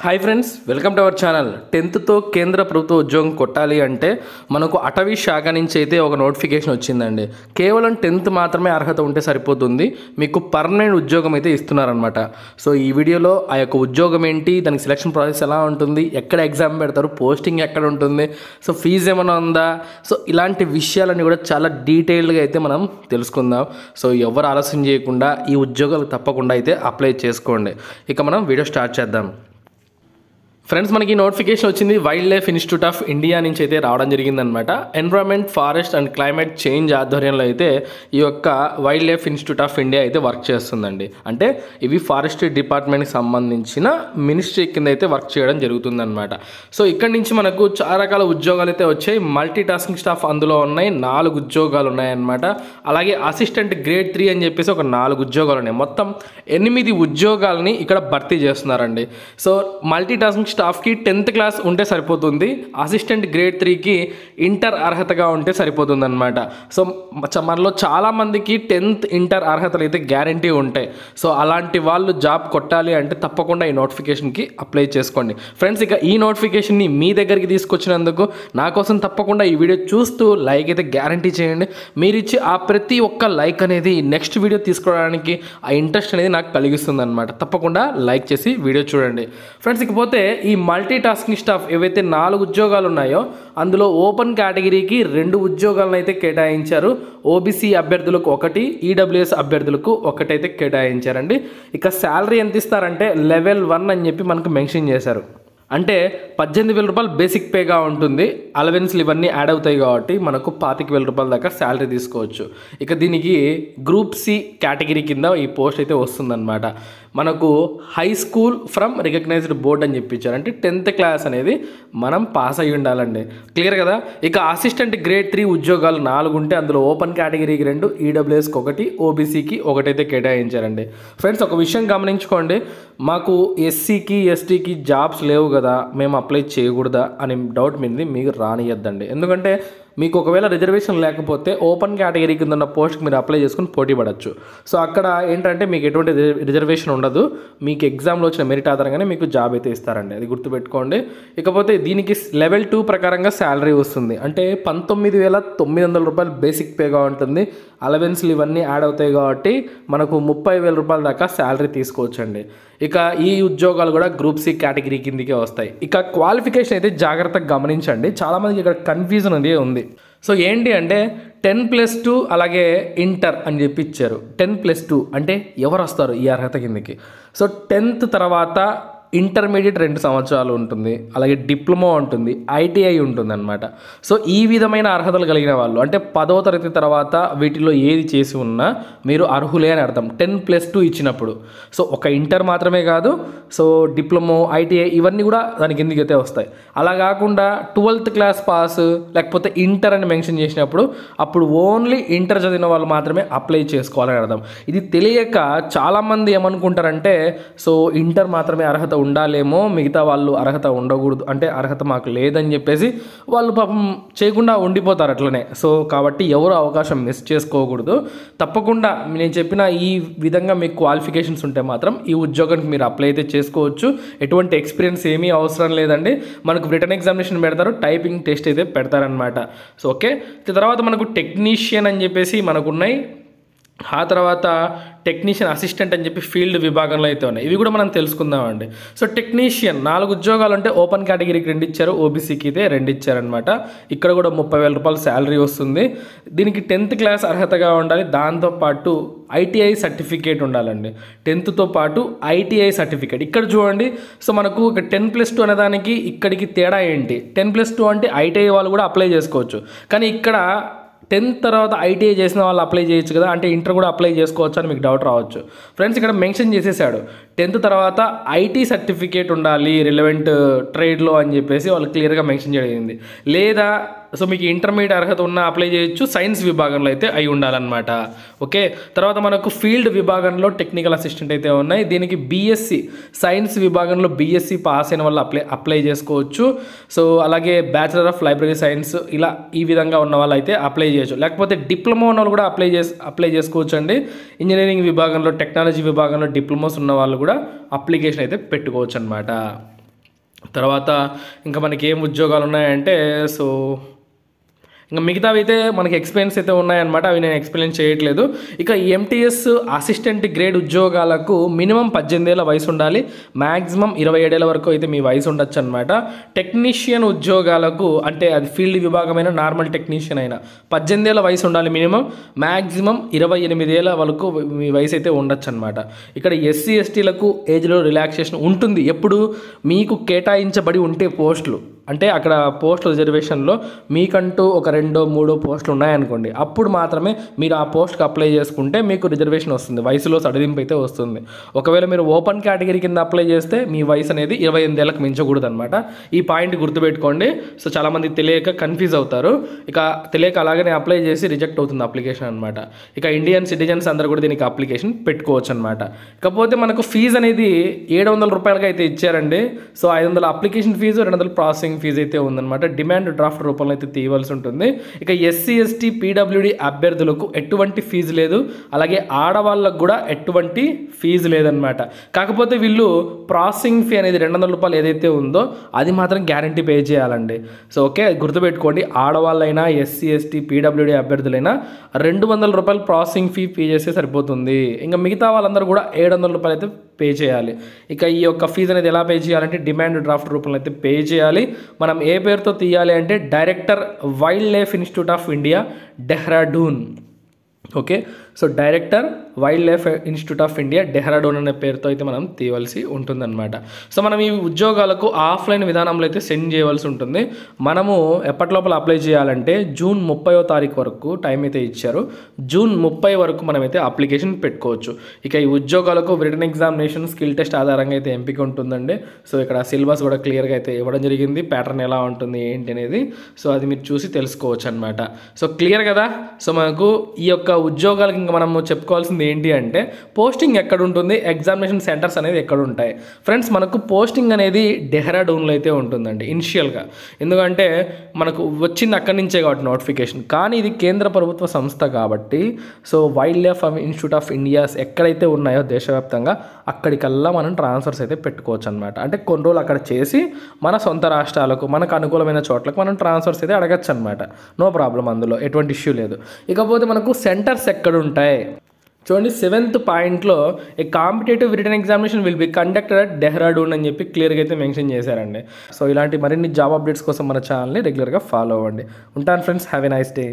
hi friends welcome to our channel టెన్త్తో కేంద్ర ప్రభుత్వ ఉద్యోగం కొట్టాలి అంటే మనకు అటవీ శాఖ నుంచి అయితే ఒక నోటిఫికేషన్ వచ్చిందండి కేవలం టెన్త్ మాత్రమే అర్హత ఉంటే సరిపోతుంది మీకు పర్మనెంట్ ఉద్యోగం అయితే ఇస్తున్నారనమాట సో ఈ వీడియోలో ఆ యొక్క ఉద్యోగం ఏంటి దానికి సెలక్షన్ ప్రాసెస్ ఎలా ఉంటుంది ఎక్కడ ఎగ్జామ్ పెడతారు పోస్టింగ్ ఎక్కడ ఉంటుంది సో ఫీజు ఏమైనా ఉందా సో ఇలాంటి విషయాలన్నీ కూడా చాలా డీటెయిల్డ్గా అయితే మనం తెలుసుకుందాం సో ఎవరు ఆలస్యం చేయకుండా ఈ ఉద్యోగాలు తప్పకుండా అయితే అప్లై చేసుకోండి ఇక మనం వీడియో స్టార్ట్ చేద్దాం ఫ్రెండ్స్ మనకి నోటిఫికేషన్ వచ్చింది Wildlife Institute of India నుంచి అయితే రావడం జరిగిందనమాట environment forest and climate change ఆధ్వర్యంలో అయితే ఈ యొక్క Wildlife Institute of India అయితే వర్క్ చేస్తుందండి అంటే ఇవి ఫారెస్ట్రీ డిపార్ట్మెంట్కి సంబంధించిన మినిస్ట్రీ కింద అయితే వర్క్ చేయడం జరుగుతుందన్నమాట సో ఇక్కడి నుంచి మనకు చాలా రకాల ఉద్యోగాలు అయితే వచ్చాయి మల్టీ టాస్కింగ్ స్టాఫ్ అందులో ఉన్నాయి నాలుగు ఉద్యోగాలు ఉన్నాయన్నమాట అలాగే అసిస్టెంట్ గ్రేడ్ త్రీ అని చెప్పేసి ఒక నాలుగు ఉద్యోగాలు ఉన్నాయి మొత్తం ఎనిమిది ఉద్యోగాలని ఇక్కడ భర్తీ చేస్తున్నారండి సో మల్టీ టాస్కింగ్ స్టాఫ్కి టెన్త్ క్లాస్ ఉంటే సరిపోతుంది అసిస్టెంట్ గ్రేడ్ త్రీకి ఇంటర్ అర్హతగా ఉంటే సరిపోతుంది అనమాట సో చ- మనలో చాలామందికి టెన్త్ ఇంటర్ అర్హతలు అయితే గ్యారంటీ ఉంటాయి సో అలాంటి వాళ్ళు జాబ్ కొట్టాలి అంటే తప్పకుండా ఈ నోటిఫికేషన్కి అప్లై చేసుకోండి ఫ్రెండ్స్ ఇక ఈ నోటిఫికేషన్ని మీ దగ్గరికి తీసుకొచ్చినందుకు నా కోసం తప్పకుండా ఈ వీడియో చూస్తూ లైక్ అయితే గ్యారంటీ చేయండి మీరు ఇచ్చే ఆ ప్రతి ఒక్క లైక్ అనేది నెక్స్ట్ వీడియో తీసుకోవడానికి ఆ ఇంట్రెస్ట్ అనేది నాకు కలిగిస్తుంది అనమాట తప్పకుండా లైక్ చేసి వీడియో చూడండి ఫ్రెండ్స్ ఇకపోతే ఈ మల్టీ టాస్కింగ్ స్టాఫ్ ఏవైతే నాలుగు ఉద్యోగాలు ఉన్నాయో అందులో ఓపెన్ కేటగిరీకి రెండు ఉద్యోగాలను అయితే కేటాయించారు ఓబీసీ అభ్యర్థులకు ఒకటి ఈడబ్ల్యూఎస్ అభ్యర్థులకు ఒకటైతే కేటాయించారండి ఇక శాలరీ ఎంత ఇస్తారంటే లెవెల్ వన్ అని చెప్పి మనకు మెన్షన్ చేశారు అంటే పద్దెనిమిది వేల రూపాయలు బేసిక్ పేగా ఉంటుంది అలవెన్స్లు ఇవన్నీ యాడ్ అవుతాయి కాబట్టి మనకు పాతిక వేల రూపాయల దాకా శాలరీ తీసుకోవచ్చు ఇక దీనికి గ్రూప్ సి కేటగిరీ కింద ఈ పోస్ట్ అయితే వస్తుందన్నమాట మనకు high school from recognised board అని చెప్పించారు అంటే టెన్త్ క్లాస్ అనేది మనం పాస్ అయ్యి ఉండాలండి క్లియర్ కదా ఇక అసిస్టెంట్ గ్రేడ్ త్రీ ఉద్యోగాలు నాలుగు ఉంటే అందులో ఓపెన్ కేటగిరీకి రెండు ఈడబ్ల్యూఎస్కి ఒకటి ఓబీసీకి ఒకటైతే కేటాయించారండి ఫ్రెండ్స్ ఒక విషయం గమనించుకోండి మాకు ఎస్సీకి ఎస్టీకి జాబ్స్ లేవు కదా మేము అప్లై చేయకూడదా అనే డౌట్ మీది మీకు రానియద్దండి ఎందుకంటే మీకు ఒకవేళ రిజర్వేషన్ లేకపోతే ఓపెన్ కేటగిరీ కింద ఉన్న పోస్ట్కి మీరు అప్లై చేసుకుని పోటీ పడవచ్చు సో అక్కడ ఏంటంటే మీకు ఎటువంటి రిజ- రిజర్వేషన్ ఉండదు మీకు ఎగ్జామ్లో వచ్చిన మెరిట్ ఆధారంగానే మీకు జాబ్ అయితే ఇస్తారండి అది గుర్తుపెట్టుకోండి ఇకపోతే దీనికి లెవెల్ టూ ప్రకారంగా శాలరీ వస్తుంది అంటే పంతొమ్మిది వేల తొమ్మిది వందల రూపాయలు బేసిక్ పేగా ఉంటుంది అలవెన్స్లు ఇవన్నీ యాడ్ అవుతాయి కాబట్టి మనకు ముప్పై వేల రూపాయల దాకా శాలరీ తీసుకోవచ్చండి ఇక ఈ ఉద్యోగాలు కూడా గ్రూప్ సి కేటగిరీ కిందికే వస్తాయి ఇక క్వాలిఫికేషన్ అయితే జాగ్రత్తగా గమనించండి చాలామందికి ఇక్కడ కన్ఫ్యూజన్ అనేది ఉంది సో ఏంటి అంటే టెన్ ప్లస్ టూ అలాగే ఇంటర్ అని చెప్పి ఇచ్చారు టెన్ ప్లస్ టూ అంటే ఎవరు వస్తారు ఈ అర్హత కిందకి సో టెన్త్ తర్వాత ఇంటర్మీడియట్ రెండు సంవత్సరాలు ఉంటుంది అలాగే డిప్లొమా ఉంటుంది ఐటీఐ ఉంటుంది అనమాట సో ఈ విధమైన అర్హతలు కలిగిన వాళ్ళు అంటే పదవ తరగతి తర్వాత వీటిలో ఏది చేసి ఉన్నా మీరు అర్హులే అని అర్థం టెన్ ప్లస్ టూ ఇచ్చినప్పుడు సో ఒక ఇంటర్ మాత్రమే కాదు సో డిప్లొమో ఐటీఐ ఇవన్నీ కూడా దాని కిందకి అయితే వస్తాయి అలా కాకుండా ట్వెల్త్ క్లాస్ పాస్ లేకపోతే ఇంటర్ అని మెన్షన్ చేసినప్పుడు అప్పుడు ఓన్లీ ఇంటర్ చదివిన వాళ్ళు మాత్రమే అప్లై చేసుకోవాలని అర్థం ఇది తెలియక చాలామంది ఏమనుకుంటారంటే సో ఇంటర్ మాత్రమే అర్హత ఉండాలేమో మిగతా వాళ్ళు అర్హత ఉండకూడదు అంటే అర్హత మాకు లేదని చెప్పేసి వాళ్ళు పాపం చేయకుండా ఉండిపోతారు అట్లనే సో కాబట్టి ఎవరు అవకాశం మిస్ చేసుకోకూడదు తప్పకుండా నేను చెప్పిన ఈ విధంగా మీకు క్వాలిఫికేషన్స్ ఉంటే మాత్రం ఈ ఉద్యోగానికి మీరు అప్లై అయితే చేసుకోవచ్చు ఎటువంటి ఎక్స్పీరియన్స్ ఏమీ అవసరం లేదండి మనకు రిటర్న్ ఎగ్జామినేషన్ పెడతారు టైపింగ్ టెస్ట్ అయితే పెడతారనమాట సో ఓకే తర్వాత మనకు టెక్నీషియన్ అని చెప్పేసి మనకు ఉన్నాయి ఆ తర్వాత టెక్నీషియన్ అసిస్టెంట్ అని చెప్పి ఫీల్డ్ విభాగంలో అయితే ఉన్నాయి ఇవి కూడా మనం తెలుసుకుందామండి సో టెక్నీషియన్ నాలుగు ఉద్యోగాలు అంటే ఓపెన్ కేటగిరీకి రెండు ఇచ్చారు ఓబీసీకి అయితే రెండు ఇచ్చారనమాట ఇక్కడ కూడా ముప్పై వేల రూపాయలు శాలరీ వస్తుంది దీనికి టెన్త్ క్లాస్ అర్హతగా ఉండాలి దాంతోపాటు ఐటీఐ సర్టిఫికేట్ ఉండాలండి టెన్త్తో పాటు ఐటీఐ సర్టిఫికేట్ ఇక్కడ చూడండి సో మనకు ఒక టెన్ ప్లస్ టూ అనేదానికి ఇక్కడికి తేడా ఏంటి టెన్ ప్లస్ టూ అంటే ఐటీఐ వాళ్ళు కూడా అప్లై చేసుకోవచ్చు కానీ ఇక్కడ టెన్త్ తర్వాత ఐటీఐ చేసిన వాళ్ళు అప్లై చేయొచ్చు కదా అంటే ఇంటర్ కూడా అప్లై చేసుకోవచ్చు అని మీకు డౌట్ రావచ్చు ఫ్రెండ్స్ ఇక్కడ మెన్షన్ చేసేసాడు టెన్త్ తర్వాత ఐటీ సర్టిఫికేట్ ఉండాలి రిలవెంట్ ట్రేడ్లో అని చెప్పేసి వాళ్ళు క్లియర్గా మెన్షన్ చేయడం లేదా సో మీకు ఇంటర్మీడియట్ అర్హత ఉన్న అప్లై చేయొచ్చు సైన్స్ విభాగంలో అయితే అయి ఉండాలన్నమాట ఓకే తర్వాత మనకు ఫీల్డ్ విభాగంలో టెక్నికల్ అసిస్టెంట్ అయితే ఉన్నాయి దీనికి బీఎస్సీ సైన్స్ విభాగంలో బీఎస్సీ పాస్ అయిన వాళ్ళు అప్లై అప్లై చేసుకోవచ్చు సో అలాగే బ్యాచిలర్ ఆఫ్ లైబ్రరీ సైన్స్ ఇలా ఈ విధంగా ఉన్న వాళ్ళు అయితే అప్లై చేయొచ్చు లేకపోతే డిప్లొమా ఉన్న వాళ్ళు కూడా అప్లై చేసి అప్లై చేసుకోవచ్చు అండి ఇంజనీరింగ్ విభాగంలో టెక్నాలజీ విభాగంలో డిప్లొమాస్ ఉన్న వాళ్ళు కూడా అప్లికేషన్ అయితే పెట్టుకోవచ్చు అనమాట తర్వాత ఇంకా మనకి ఏం ఉద్యోగాలు ఉన్నాయంటే సో ఇంకా మిగతావి అయితే మనకి ఎక్స్పీరియన్స్ అయితే ఉన్నాయన్నమాట అవి నేను ఎక్స్ప్లెయిన్ చేయట్లేదు ఇక ఎంటీఎస్ అసిస్టెంట్ గ్రేడ్ ఉద్యోగాలకు మినిమం పద్దెనిమిది ఏళ్ళ వయసు ఉండాలి మ్యాక్సిమం ఇరవై ఏడేళ్ళ వరకు అయితే మీ వయసు ఉండొచ్చు అనమాట టెక్నీషియన్ ఉద్యోగాలకు అంటే అది ఫీల్డ్ విభాగమైన నార్మల్ టెక్నీషియన్ అయినా పద్దెనిమిది ఏళ్ళ వయసు ఉండాలి మినిమం మ్యాక్సిమం ఇరవై ఎనిమిది ఏళ్ళ వరకు మీ వయసు అయితే ఉండొచ్చు అనమాట ఇక్కడ ఎస్సీ ఎస్టీలకు ఏజ్లో రిలాక్సేషన్ ఉంటుంది ఎప్పుడు మీకు కేటాయించబడి ఉంటే పోస్టులు అంటే అక్కడ పోస్ట్ రిజర్వేషన్లో మీకంటూ ఒక రెండో మూడో పోస్టులు ఉన్నాయనుకోండి అప్పుడు మాత్రమే మీరు ఆ పోస్ట్కి అప్లై చేసుకుంటే మీకు రిజర్వేషన్ వస్తుంది వయసులో సడలింపు అయితే వస్తుంది ఒకవేళ మీరు ఓపెన్ కేటగిరీ కింద అప్లై చేస్తే మీ వయసు అనేది ఇరవై ఎనిమిదేళ్ళకి మించకూడదు అనమాట ఈ పాయింట్ గుర్తుపెట్టుకోండి సో చాలామంది తెలియక కన్ఫ్యూజ్ అవుతారు ఇక తెలియక అలాగనే అప్లై చేసి రిజెక్ట్ అవుతుంది అప్లికేషన్ అనమాట ఇక ఇండియన్ సిటిజన్స్ అందరూ కూడా దీనికి అప్లికేషన్ పెట్టుకోవచ్చు అనమాట ఇకపోతే మనకు ఫీజు అనేది ఏడు వందల రూపాయలకి అయితే ఇచ్చారండి సో ఐదు వందల అప్లికేషన్ ఫీజు రెండు వందల ప్రాసెసింగ్ ఫీజు అయితే ఉందన్నమాట డిమాండ్ డ్రాఫ్ట్ రూపంలో అయితే తీయవలసి ఉంటుంది ఇక ఎస్సీ ఎస్టీ పీడబ్ల్యూడి అభ్యర్థులకు ఎటువంటి ఫీజు లేదు అలాగే ఆడవాళ్ళకు కూడా ఎటువంటి ఫీజు లేదనమాట కాకపోతే వీళ్ళు ప్రాసెసింగ్ ఫీ అనేది రెండు వందల రూపాయలు ఏదైతే ఉందో అది మాత్రం గ్యారంటీ పే చేయాలండి సో ఓకే గుర్తుపెట్టుకోండి ఆడవాళ్ళైనా ఎస్సీ ఎస్టీ పీడబ్ల్యూడి అభ్యర్థులైనా రెండు వందల రూపాయలు ప్రాసెసింగ్ ఫీ పే చేస్తే సరిపోతుంది ఇంకా మిగతా వాళ్ళందరూ కూడా ఏడు వందల రూపాయలు అయితే పే చేయాలి ఇక ఈ యొక్క ఫీజు అనేది ఎలా పే చేయాలంటే డిమాండ్ డ్రాఫ్ట్ రూపంలో అయితే పే చేయాలి మనం ఏ పేరుతో తీయాలి అంటే director Wildlife Institute of India Dehradun okay so director Wildlife Institute of India Dehradun అనే పేరుతో అయితే మనం తీయవలసి ఉంటుందన్నమాట సో మనం ఈ ఉద్యోగాలకు ఆఫ్లైన్ విధానంలో అయితే సెండ్ చేయవలసి ఉంటుంది మనము ఎప్పటి లోపల అప్లై చేయాలంటే జూన్ ముప్పైవ తారీఖు వరకు టైం అయితే ఇచ్చారు జూన్ ముప్పై వరకు మనమైతే అప్లికేషన్ పెట్టుకోవచ్చు ఇక ఈ ఉద్యోగాలకు రిటర్న్ ఎగ్జామినేషన్ స్కిల్ టెస్ట్ ఆధారంగా అయితే ఎంపిక ఉంటుందండి సో ఇక్కడ సిలబస్ కూడా క్లియర్గా అయితే ఇవ్వడం జరిగింది ప్యాటర్న్ ఎలా ఉంటుంది ఏంటి అనేది సో అది మీరు చూసి తెలుసుకోవచ్చు అనమాట సో క్లియర్ కదా సో మనకు ఈ యొక్క ఉద్యోగాలకి ఇంకా మనము చెప్పుకోవాల్సింది ఏంటి అంటే పోస్టింగ్ ఎక్కడ ఉంటుంది ఎగ్జామినేషన్ సెంటర్స్ అనేది ఎక్కడ ఉంటాయి ఫ్రెండ్స్ మనకు పోస్టింగ్ అనేది డెహ్రాడూన్లో అయితే ఉంటుందండి ఇనిషియల్గా ఎందుకంటే మనకు వచ్చింది అక్కడి నుంచే కాబట్టి నోటిఫికేషన్ కానీ ఇది కేంద్ర ప్రభుత్వ సంస్థ కాబట్టి so Wildlife Institute of India's ఎక్కడైతే ఉన్నాయో దేశవ్యాప్తంగా అక్కడికల్లా మనం ట్రాన్స్ఫర్స్ అయితే పెట్టుకోవచ్చు అనమాట అంటే కొన్ని రోజులు అక్కడ చేసి మన సొంత రాష్ట్రాలకు మనకు అనుకూలమైన చోట్లకు మనం ట్రాన్స్ఫర్స్ అయితే అడగచ్చు అనమాట నో ప్రాబ్లం అందులో ఎటువంటి ఇష్యూ లేదు ఇకపోతే మనకు సెంటర్స్ ఎక్కడ ఉంటాయి చూడండి సెవెంత్ పాయింట్లో a competitive written examination will be conducted at Dehradun అని చెప్పి క్లియర్గా అయితే మెన్షన్ చేశారండి సో ఇలాంటి మరిన్ని జాబ్ అప్డేట్స్ కోసం మన ఛానల్ని రెగ్యులర్గా ఫాలో అవ్వండి ఉంటాను friends have a nice day